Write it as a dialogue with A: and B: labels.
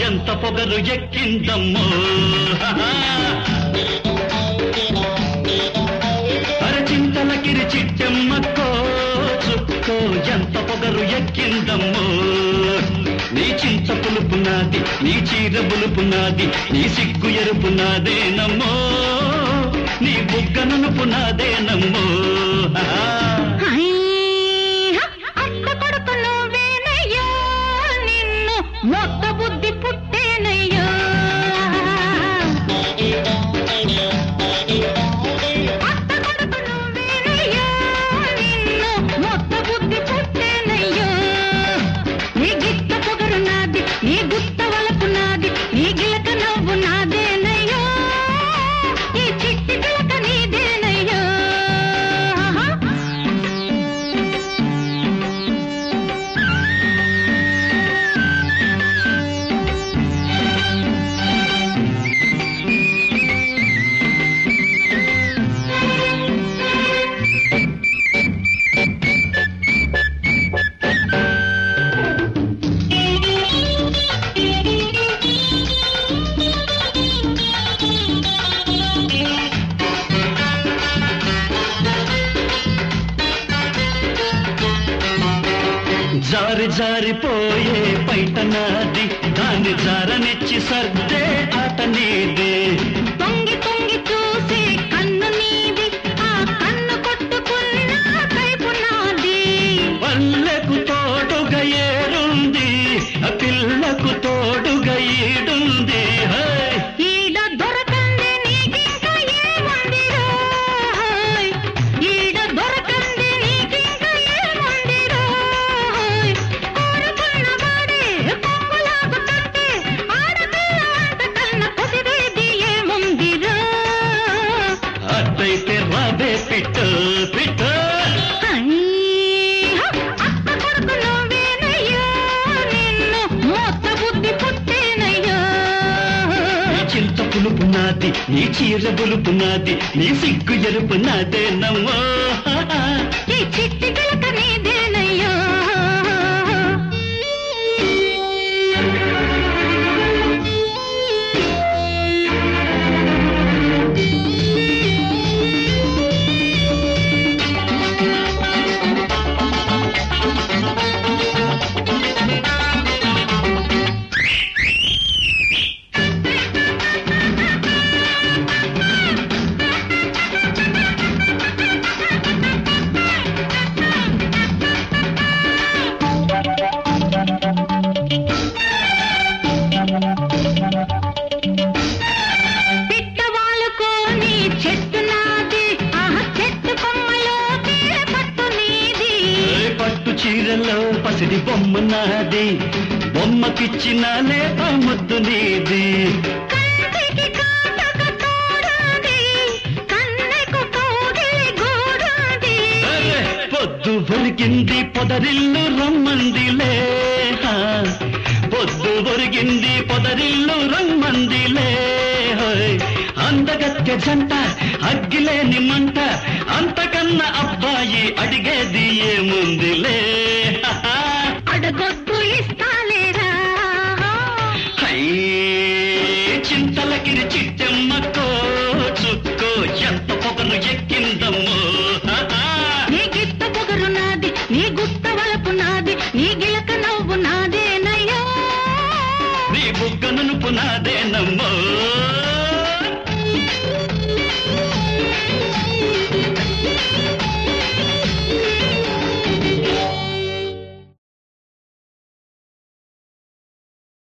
A: ఎంత పొగరు ఎక్కిందమ్మో అరచింతలకిరి చిట్టెమ్మక్కో చుక్కో ఎంత పొగరు ఎక్కిందమ్మో నీ చింత పులుపు నాది నీ చీర బులుపు నాది నీ సిగ్గు ఎరుపు నాదేనమ్మో నీ బుగ్గననుపు నాదేనమ్మో
B: అత్త కొడుకు నువ్వేనయ్యో నిన్ను మొక్క బుద్ధి పుట్టేనయ్యో అత్త కొడుకు నువ్వేనయ్యో నిన్ను మొక్క బుద్ధి పుట్టేనయ్యో నీ గిత్త పొగరు నాది నీ గుత్త వలపు నాది నీ గిలక నవ్వు నాదేనయ్యో ఈ చిట్టి గిలక నీదేనయ్యో
A: జారి జారిపోయే పైట నాది దాన్ని జారనిచ్చి సర్దే ఆట నీదే
B: తొంగి తొంగి చూసి కన్ను నీది ఆ కన్ను కొట్టుకున్న కైపు నాది
A: పల్లెకు తోడుగా ఏరుంది ఆ పిల్లకు తోడుగా ఈడుంది హై!
B: ఈడ దొరకంది నీకింక ఏముందిరో ఈడ దొరకంది నీకింక ఏముందిరో కోరుకున్న వాడే కొంగులాగు తట్టి ఆడపిల్ల అంత కన్న కొసిరేది ఏముందిరో
A: అట్టయితే రాబే పిట్ట పిట్ట
B: అత్త కొడుకు నువ్వేనయ్యో నిన్ను మోత బుద్ధి పుట్టేనయ్యో
A: నీ చింత పులుపు నాది నీ చీర బులుపు నాది నీ సిగ్గు ఎరుపు నాదేనమ్మో
B: ఈ చిట్టి గిలక నీదేనయ్యో పిట్ట వాలుకోని చెట్టు నాది ఆహ చెట్టు కొమ్మలోకి పట్టు నీది
A: ఏ పట్టు చీరలో పసిడి బొమ్మ నాది బొమ్మకిచ్చిన లేత ముద్దు నీది
B: కంటికి కాటుక తోడుంది కన్నెకు కౌగిలి గూడుంది
A: అరే, పొద్దు ఒరిగింది పొదరిల్లు రమ్మందిలే హా. పొద్దు ఒరిగింది పొదరిల్లు రమ్మందిలే హోయ్. అందగత్య జంట అగ్గిలేని మంట అంతకన్నా అబ్బాయి అడిగేది ఏముందిలే